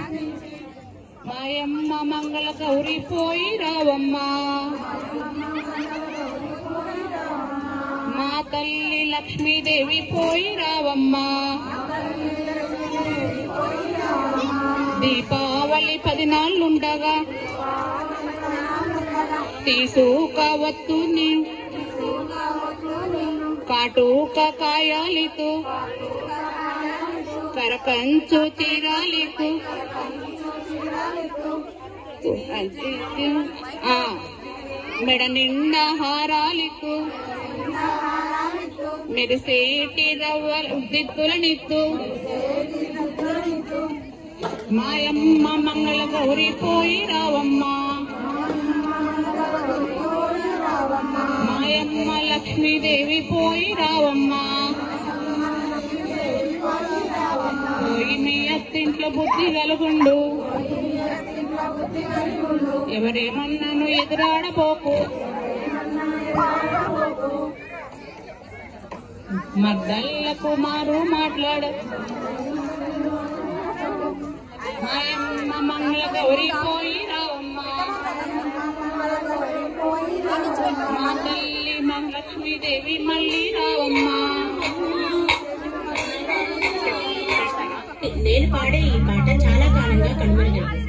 మాయమ్మ మంగళ గౌరి పోయి రావమ్మ మా తల్లి లక్ష్మీదేవి పోయి రావమ్మ దీపావళి పది నాళ్ళుండగా తీసుకవత్తు నీ కాటుక కాయాలితో కరకంచు తీరాలికు ఆ, మెడ నిండా హారాలికు మెరిసేటి రవ్వ దిత్తులనిత్తు మాయమ్మ మంగళ గౌరి పోయి రావమ్మ మాయమ్మ లక్ష్మీదేవి పోయి రావమ్మ పోయి మీ అత్తింట్లో బుద్ధి కలుగుండు ఎవరేమన్నాను ఎదురాడబోకు మద్దళ్ళకు మారు మాట్లాడ మాయమ్మ మంగళ గౌరి పోయి రావమ్మ మా తల్లి మా లక్ష్మీదేవి మళ్ళీ రావమ్మ నేను పాడే ఈ పాట చాలా కాలంగా కనుమరుగైంది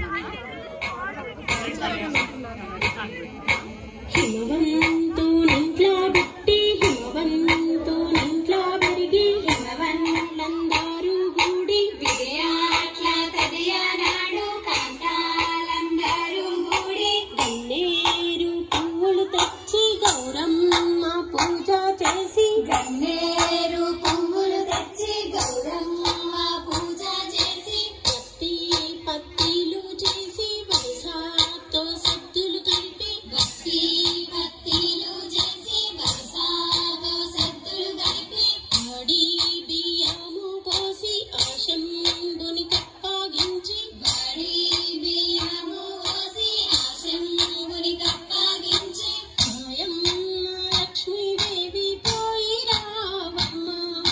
హిమవంతునింట్లో పుట్టి హిమవంతునింట్లో పెరిగి హిమవన్లందరూ కూడి విజయాట్ల తదియనాడు కాంతాలందరూ కూడి గన్నేరు పువ్వులు తెచ్చి గౌరమ్మ పూజ చేసి గన్నేరు పువ్వులు తెచ్చి గౌరమ్మ పూజ చేసి పత్తి పత్తిలు చేసి వరుసతో సద్దులు కలిపి పత్తి పత్తిలు చేసి వరుసతో సద్దులు కలిపి ఆడి బియ్యము పోసి ఆశంబుని కప్పాగించి వాడి బియ్యము పోసి ఆశంబుని కప్పాగించి మాయమ్మ లక్ష్మీదేవి పోయి రావమ్మ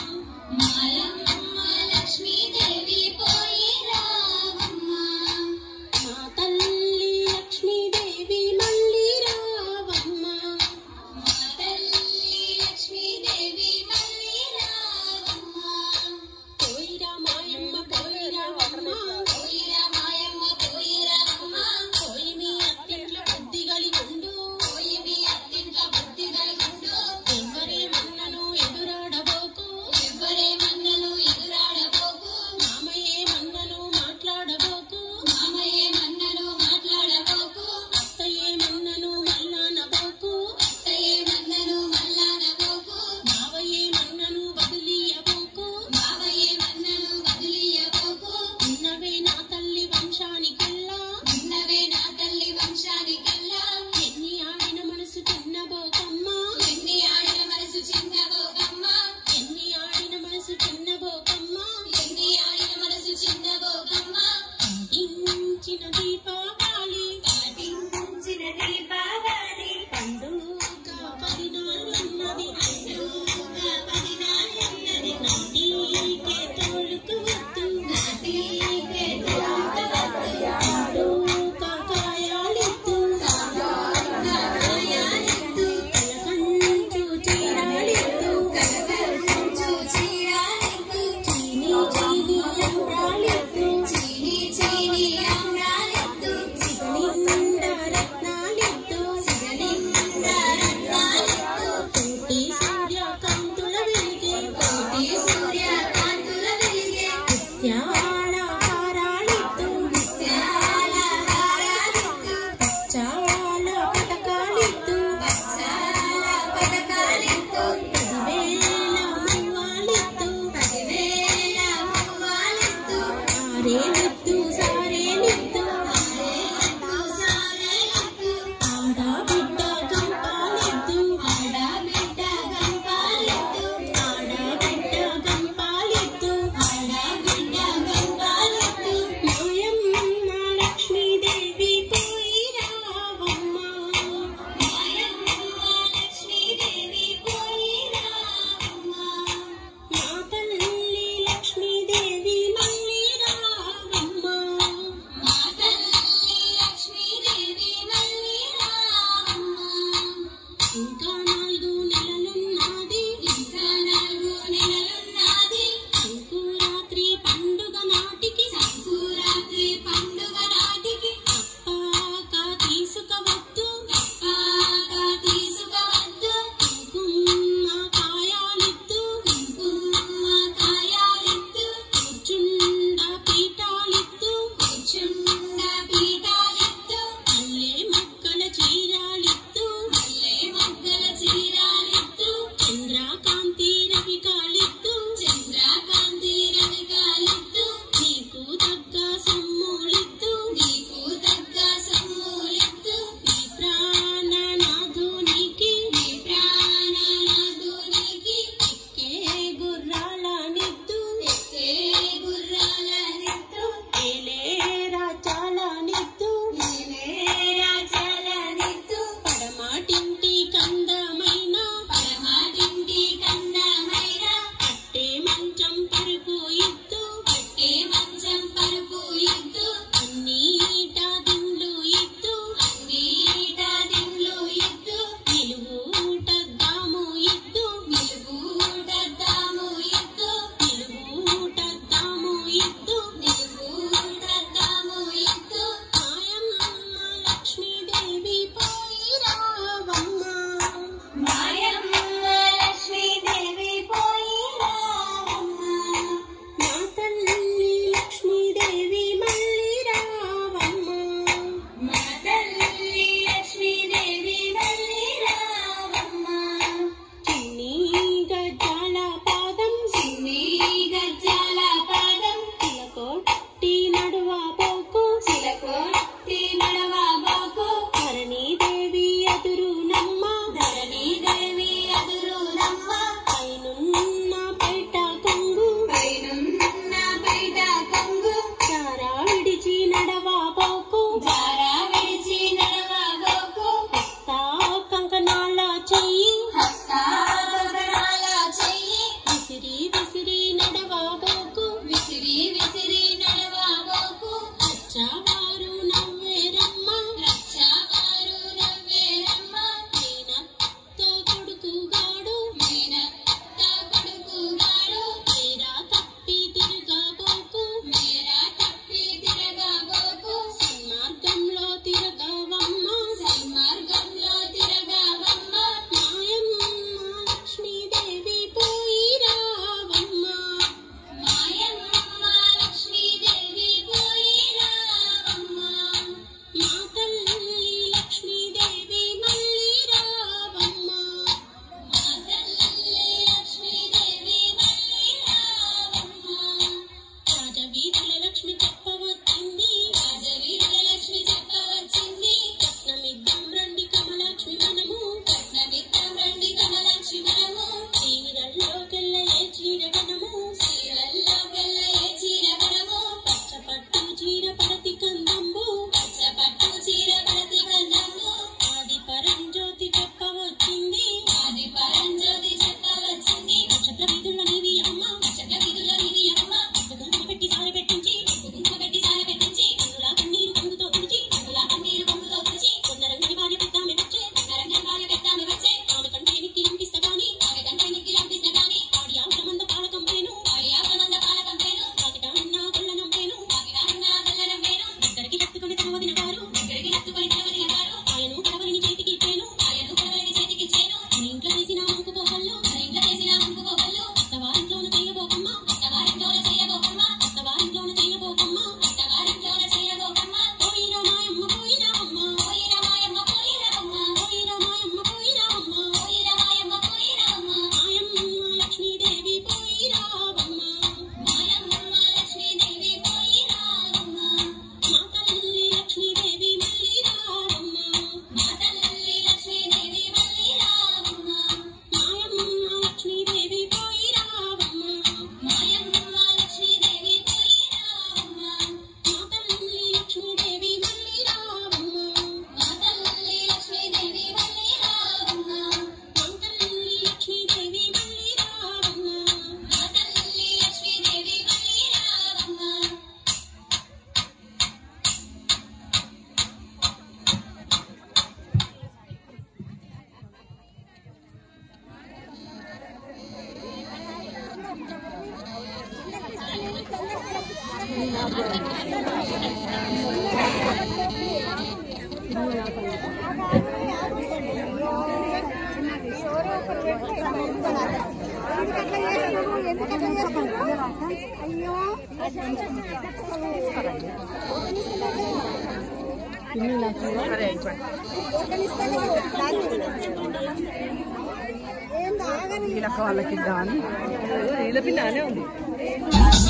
మాయమ్మ లక్ష్మీదేవి పోయి రావమ్మ మా తల్లి లక్ష్మీదేవి మళ్ళీ రావమ్మ మా తల్లి లక్ష్మీదేవి మళ్ళీ రావమ్మ పోయిరా మాయమ్మ పోయిరా అమ్మ పోయిరా మాయమ్మ పోయిరా అమ్మ పోయి మీ అత్తింట్లో బుద్ధి కలిగుండు పోయి మీ అత్తింట్లో బుద్ధి కలిగుండు ఎవ్వరే మన్నను ఎదురాడబోకు ఎవ్వరే మన్నను ఎదురాడబోకు మామయ్యే మన్నను మాట్లాడబోకు మామయ్యే మన్నను మాట్లాడబోకు అత్తయ్యే మన్నను మల్లానబోకు అత్తయ్యే మన్నను మల్లానబోకు మావయ్యే మన్నను వదిలియబోకు మావయ్యే మన్నను వదిలియబోకు ఉన్నవే నా తల్లి వంశానికెల్లా ఉన్నవే నా తల్లి వంశానికెల్లా ఎన్ని ఆడిన మనసు చిన్నబోకమ్మ ఎన్ని ఆడిన మనసు చిన్నబోకమ్మ ఎన్ని ఆడిన మనసు చిన్నబోకమ్మ ఎన్ని ఆడిన మనసు చిన్నబోకమ్మ పాటించిన దీపావళి పాటించిన దీపావళి పండుగ పదినాలున్నది పండుగ పదినాలున్నది నాటికే తోలుకు వద్దు నాటికే తోలుకు వద్దు పండుగ కాయాలిద్దు కాయాలిద్దు కలకంచు చీరాలిద్దు కలకంచు చీరాలిద్దు చీని చీని అంబ్రాలిద్దు చీని చీని అంబ్రాలిద్దు సిగనిండా రత్నాలిద్దు సిగనిండా రత్నాలిద్దు కోటి సూర్యకాంతుల వెలిగే కోటి సూర్యకాంతుల వెలిగే ముత్యాల హారాలిద్దు ముత్యాల హారాలిద్దు పచ్చాల పటకాలిద్దు పచ్చాల పటకాలిద్దు పదివేల మువ్వాలిద్దు పదివేల మువ్వాలిద్దు ఆరేలిద్దు సారేలిద్దు ఆరేలిద్దు సారేలిద్దు ఆడబిడ్డ గంపాలిద్దు ఆడబిడ్డ గంపాలిద్దు ఆడబిడ్డ గంపాలిద్దు ఆడబిడ్డ గంపాలిద్దు మాయమ్మ లక్ష్మీదేవి పోయి రావమ్మ మాయమ్మ లక్ష్మీదేవి పోయి రావమ్మ మా తల్లి లక్ష్మీదేవి మళ్ళీ రావమ్మ రచ్చవారు నవ్వేరమ్మ రచ్చవారు నవ్వేరమ్మ మీనత్త కొడుకుగాడు మీనత్త కొడుకుగాడు మేరా తప్పి తిరగబోకు మేరా తప్పి తిరగబోకు సన్మార్గంలో తిరగవమ్మ సన్మార్గంలో తిరగవమ్మ మాయమ్మ లక్ష్మీదేవి పోయి రావమ్మ మాయమ్మ లక్ష్మీదేవి పోయి రావమ్మ మా తల్లి లక్ష్మీదేవి మళ్ళీ రావమ్మ మా తల్లి లక్ష్మీదేవి మళ్ళీ రావమ్మ రాజవీధుల లక్ష్మి చెప్పవచ్చింది రాజవీధుల లక్ష్మి చెప్పవచ్చింది కట్నమిద్దం రండి కమలాక్ష్మి మనము కట్నమిద్దం రండి కమలాక్ష్మి మనము చీరల్లోకెల్ల ఏ చీర గణము చీరల్లోకెల్ల ఏ చీర గణము పచ్చపట్టు చీర పడతి కందంబు పచ్చపట్టు చీర పడతి కందంబు ఆది పరంజ్యోతి చెప్పవచ్చింది ఆది పరంజ్యోతి చెప్పవచ్చింది నక్షత్ర వీధుల నీవి అమ్మ నక్షత్ర వీధుల నీవి అమ్మ కుంకుమ పెట్టి సాయ పెట్టించి కుంకుమ పెట్టి సాయ పెట్టించి అందులా కన్నీరు కొంగుతో తుడిచి అందులా కన్నీరు కొంగుతో తుడిచి కొన్న రంగని భార్య పెద్దామె వచ్చే కొన్న రంగని భార్య పెద్దామె వచ్చే ఆమె కంటే నిక్కి లంపిస్తా గాని ఆమె కంటే నిక్కి లంపిస్తా గాని ఆడి ఆవులమంద పాలకం పేను ఆడి ఆవులమంద పాలకం పేను కాకిటాన్న గొల్లనం పేను కాకిటాన్న గొల్లనం పేను దగ్గరికి హత్తుకొని తన వదిన గారు దగ్గరికి హత్తుకొని తన వదిన గారు ఆయను కడవలిని చేతికి ఇచ్చేను ఆయను కడవలిని చేతికి ఇచ్చేను నీ ఇంట్లో చేసిన ముంకు పోగళ్ళు నీ ఇంట్లో చేసిన ముంకు పోగళ్ళు అత్తవారింట్లోన చేయబోకమ్మ అత్తవారింట్లోన చేయబోకమ్మ అత్తవారింట్లోన చేయబోకమ్మ అత్తవారింట్లోన చేయబోకమ్మ పోయిరా మాయమ్మ పోయిరా అమ్మ పోయిరా మాయమ్మ పోయిరా అమ్మ పోయిరా మాయమ్మ పోయిరా అమ్మ పోయిరా మాయమ్మ పోయిరా అమ్మ మాయమ్మ లక్ష్మీదేవి పోయిరా అమ్మ మాయమ్మ లక్ష్మీదేవి పోయిరా అమ్మ మా తల్లి లక్ష్మీదేవి మళ్ళీ రావమ్మ మా తల్లి లక్ష్మీదేవి మళ్ళీ రావమ్మ మాయమ్మ లక్ష్మీదేవి పోయి రావమ్మ మాయమ్మ లక్ష్మీదేవి పోయి రావమ్మ మా తల్లి లక్ష్మీదేవి మళ్ళీ రావమ్మ మా తల్లి లక్ష్మీదేవి మళ్ళీ రావమ్మ మా తల్లి లక్ష్మీదేవి మళ్ళీ రావమ్మ మా తల్లి లక్ష్మీదేవి మళ్ళీ రావమ్మ అయ్యో ఏం తాగని వీళ్ళక్క వాళ్ళకి ఇద్దామని వీళ్ళ పిల్లనే ఉంది